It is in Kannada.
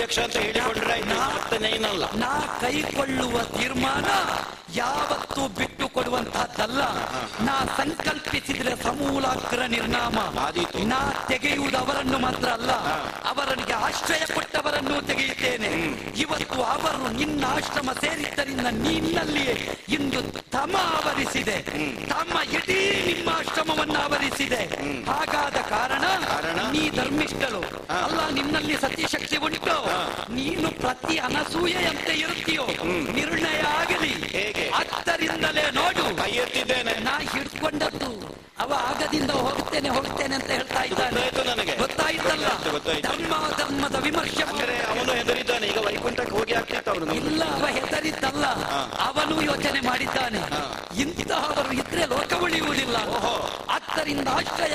ಅಧ್ಯಕ್ಷ ಅಂತ ಹೇಳಿಕೊಂಡ್ರೆ ಆಯ್ತು. ಮತ್ತೆ ನೀನಲ್ಲ ನಾ ಕೈಕೊಳ್ಳುವ ತೀರ್ಮಾನ ಯಾವತ್ತೂ ಬಿಟ್ಟು ಕೊಡುವಂತಹದ್ದಲ್ಲ ನಾ ಸಂಕಲ್ಪಿಸಿದ್ರೆ ಸಮೂಲಾಗ್ರ ನಿರ್ನಾಮ ಆದೀತು. ನಾ ತೆಗೆಯುವುದು ಅವರನ್ನು ಮಾತ್ರ ಅಲ್ಲ ಅವರಿಗೆ ಆಶ್ರಯ ಕೊಟ್ಟವರನ್ನು ತೆಗೆಯುತ್ತೇನೆ ಇವತ್ತು ಅವರು ನಿನ್ನ ಆಶ್ರಮ ಸೇರಿದ್ದರಿಂದ ನಿನ್ನಲ್ಲಿಯೇ ಇಂದು ತಮ ಆವರಿಸಿದೆ ತಮ್ಮ ಇಡೀ ನಿಮ್ಮ ಆಶ್ರಮವನ್ನು ಆವರಿಸಿದೆ ಹಾಗಾದ ಕಾರಣ ಕಾರಣ? ನೀ ಧರ್ಮಿಷ್ಠಳು ಅಲ್ಲ ನಿನ್ನಲ್ಲಿ ಸತ್ಯಶಕ್ತಿ ಉಂಟು ನೀನು ಪ್ರತಿ ಅನಸೂಯೆಯಂತೆ ಇರುತ್ತೀಯೋ ನಿರ್ಣಯ ಆಗಲಿ ಹೇಗೆ? ಹತ್ತರಿಂದಲೇ ನೋಡು ಕೈ ಎತ್ತಿದ್ದೇನೆ ನಾ ಹಿಡ್ಕೊಂಡದ್ದು ಅವ ಆಗದಿಂದ ಹೋಗ್ತೇನೆ ಹೋಗ್ತೇನೆ ಅಂತ ಹೇಳ್ತಾ ಇದ್ದಾನೆ ಗೊತ್ತಾಯ್ತು ನನಗೆ. ಗೊತ್ತಾಯ್ತಲ್ಲ ಗೊತ್ತಾಯ್ತು, ಗೊತ್ತಾಯ್ತು. ಧರ್ಮ ಧರ್ಮದ ವಿಮರ್ಶೆ ಅಂದ್ರೆ ಅವನು ಹೆದರಿದ್ದಾನೆ ಈಗ ವೈಕುಂಠಕ್ಕೆ ಹೋಗಿ ಆಗ್ತಿತ್ತು ಅವನು ಇಲ್ಲ ಅವ ಹೆದರಿದ್ದಲ್ಲ ಅವನು ಯೋಚನೆ ಮಾಡಿದ್ದಾನೆ ಇಂತಹವರು ಇದ್ರೆ ಲೋಕ ಉಳಿಯುವುದಿಲ್ಲ ಓಹೋ. ಹತ್ತರಿಂದ ಆಶ್ರಯ